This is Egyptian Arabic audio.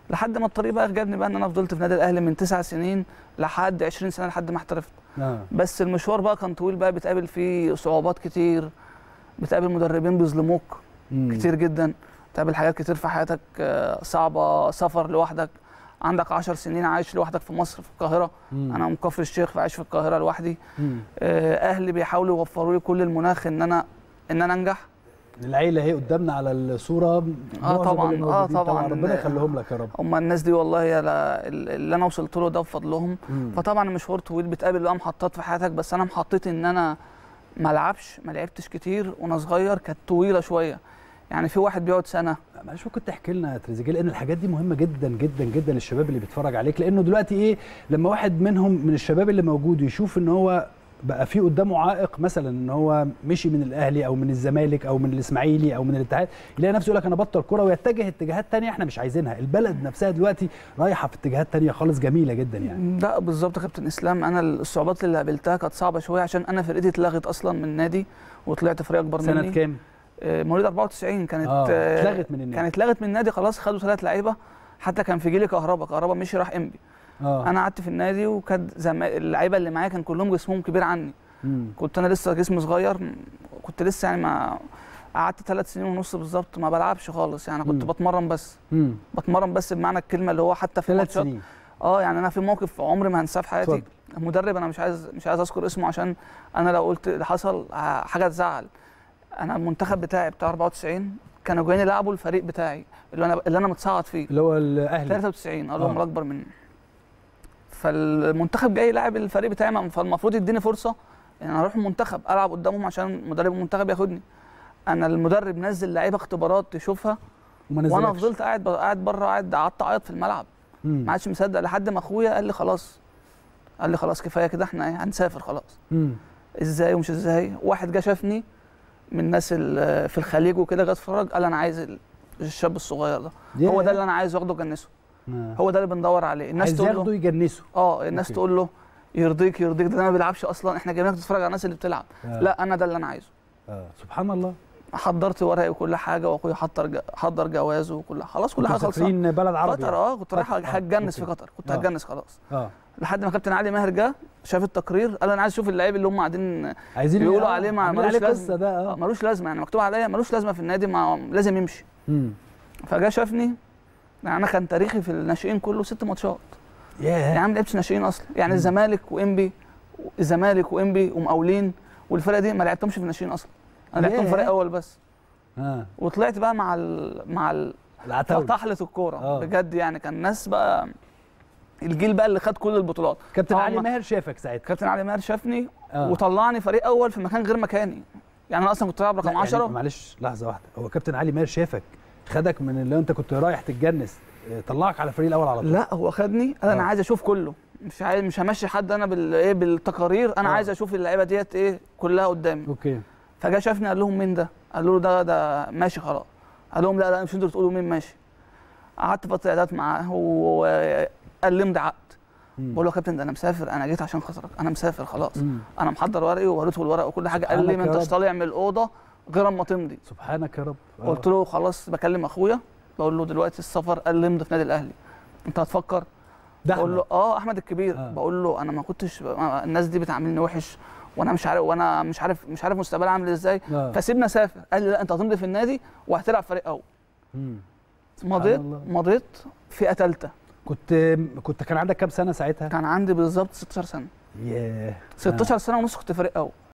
لحد ما الطريق بقى جابني بقى ان انا فضلت في نادي الاهلي من تسع سنين لحد 20 سنه لحد ما احترفت اه بس المشوار بقى كان طويل بقى بتقابل فيه صعوبات كتير بتقابل مدربين بيظلموك مم. كتير جدا بتقابل حاجات كتير في حياتك آه، صعبه سفر لوحدك عندك 10 سنين عايش لوحدك في مصر في القاهره مم. انا من كفر الشيخ فعايش في القاهره لوحدي مم. آه، اهلي بيحاولوا يوفروا لي كل المناخ ان انا ان انا انجح العيله اهي قدامنا على الصوره معظم طبعاً، اللي آه موجودين طبعاً. ربنا يخليهم لك يا رب هم الناس دي والله يا لا- اللي انا وصلت له ده بفضلهم مم. فطبعا المشوار طويل بتقابل بقى محطات في حياتك بس انا محطتي ان انا ما العبش ما لعبتش كتير وانا صغير كانت طويله شويه يعني في واحد بيقعد سنه معلش ممكن تحكي لنا يا تريزيجيه لان الحاجات دي مهمه جدا جدا جدا للشباب اللي بيتفرج عليك لانه دلوقتي ايه لما واحد منهم من الشباب اللي موجود يشوف ان هو بقى في قدامه عائق مثلا ان هو مشي من الاهلي او من الزمالك او من الاسماعيلي او من الاتحاد يلاقي نفسه يقول لك انا بطل كوره ويتجه اتجاهات تانية احنا مش عايزينها البلد نفسها دلوقتي رايحه في اتجاهات تانية خالص جميله جدا يعني لا بالظبط يا كابتن اسلام انا الصعوبات اللي قابلتها كانت صعبه شويه عشان انا فرقتي اتلغت اصلا من النادي وطلعت فريق اكبر سنه مني كام آه، مواليد 94 كانت اه آه، اتلغت من النادي كانت اتلغت من النادي خلاص خدوا ثلاث لعيبه حتى كان في جيلي كهربا كهربا مشي راح انبي اه انا قعدت في النادي وكانت زما- اللعيبه اللي معايا كان كلهم جسمهم كبير عني مم. كنت انا لسه جسمي صغير م- كنت لسه يعني ما قعدت ثلاث سنين ونص بالظبط ما بلعبش خالص يعني كنت مم. بتمرن بس مم. بتمرن بس بمعنى الكلمه اللي هو حتى في ثلاث الماتشات سنين اه يعني انا في موقف عمري ما هنساه في حياتي اتفضل. مدرب انا مش عايز مش عايز اذكر اسمه عشان انا لو قلت اللي حصل ه- حاجه تزعل انا المنتخب بتاعي بتاع 94 كانوا جايين يلعبوا الفريق بتاعي اللي انا اللي انا متصعد فيه اللي هو الاهلي 93 قالوا هم آه. الاكبر مني فالمنتخب جاي يلعب الفريق بتاعي ما- فالمفروض يديني فرصه ان انا اروح المنتخب العب قدامهم عشان مدرب المنتخب ياخدني انا المدرب نزل لعيبه اختبارات تشوفها وما وانا نزلكش. فضلت قاعد قاعد بره قاعد قعدت اعيط في الملعب مم. ما عادش مصدق لحد ما اخويا قال لي خلاص قال لي خلاص كفايه كده احنا إيه، هنسافر خلاص مم. ازاي ومش ازاي واحد جه شافني من الناس ال- في الخليج وكده جه اتفرج قال انا عايز ال- الشاب الصغير ده هو ده اللي انا عايز واخده جنسه آه. هو ده اللي بندور عليه الناس عايز تقول ياخده له يجنسه اه الناس أوكي. تقول له يرضيك يرضيك ده ما بيلعبش اصلا احنا جايبينك تتفرج على الناس اللي بتلعب آه. لا انا ده اللي انا عايزه آه. سبحان الله حضرت ورقي وكل حاجه واخويا حضر ج- حضر جوازه وكل خلاص كل حاجه كنتوا خلصانه مسافرين بلد عربي قطر اه كنت رايح قطر، آه، هتجنس في أوكي. قطر كنت آه. هتجنس خلاص اه لحد ما كابتن علي ماهر جه شاف التقرير قال انا عايز اشوف اللعيب اللي هم قاعدين عايزين بيقولوا آه، عليه ما- عاملين ملوش عليه لازمة. قصه ده آه، اه ملوش لازمه يعني مكتوب عليا ملوش لازمه في النادي ما لازم يمشي مم. فجا شافني يعني انا كان تاريخي في الناشئين كله ست ماتشات ياه يعني ما لعبتش ناشئين اصلا يعني مم. الزمالك وانبي الزمالك وانبي ومقاولين والفرقه دي ما لعبتهمش في الناشئين اصلا انا لعبتهم ياه. فريق اول بس اه وطلعت بقى مع ال... مع ال... العتاوله طحله الكوره آه. بجد يعني كان ناس بقى الجيل بقى اللي خد كل البطولات كابتن آه، علي ما- ماهر شافك ساعتها كابتن علي ماهر شافني آه. وطلعني فريق اول في مكان غير مكاني يعني انا اصلا كنت بلعب لا، رقم يعني 10 معلش لحظه واحده هو كابتن علي ماهر شافك خدك من اللي انت كنت رايح تتجنس آه، طلعك على الفريق الاول على طول لا هو خدني قال انا آه. عايز اشوف كله مش عايز مش همشي حد انا بال ايه بالتقارير انا آه. عايز اشوف اللعيبه ديت ايه كلها قدامي اوكي فجا شافني قال لهم مين ده قالوا له ده ده ماشي خلاص قال لهم لا لا مش انتوا تقولوا مين ماشي قعدت فتره اعداد معاه وقال لي امضي عقد مم. بقول له يا كابتن ده انا مسافر انا جيت عشان خاطرك انا مسافر خلاص مم. انا محضر ورقي ووريته الورق وكل حاجه قال لي سبحانك ما يا انتش رب. طالع من الاوضه غير اما تمضي سبحانك يا رب آه. قلت له خلاص بكلم اخويا بقول له دلوقتي السفر قال لي امضي في نادي الاهلي انت هتفكر ده بقول له اه احمد الكبير آه. بقول له انا ما كنتش الناس دي بتعاملني وحش وانا مش عارف وانا مش عارف مش عارف مستقبلي عامل ازاي آه. فسيبنا اسافر قال لي لا انت هتمضي في النادي وهتلعب فريق اول مم. مضيت الله. مضيت فئه ثالثه كنت كنت كان عندك كام سنه ساعتها كان عندي بالظبط 16 سنه ياه 16 سنه ونص كنت فريق اول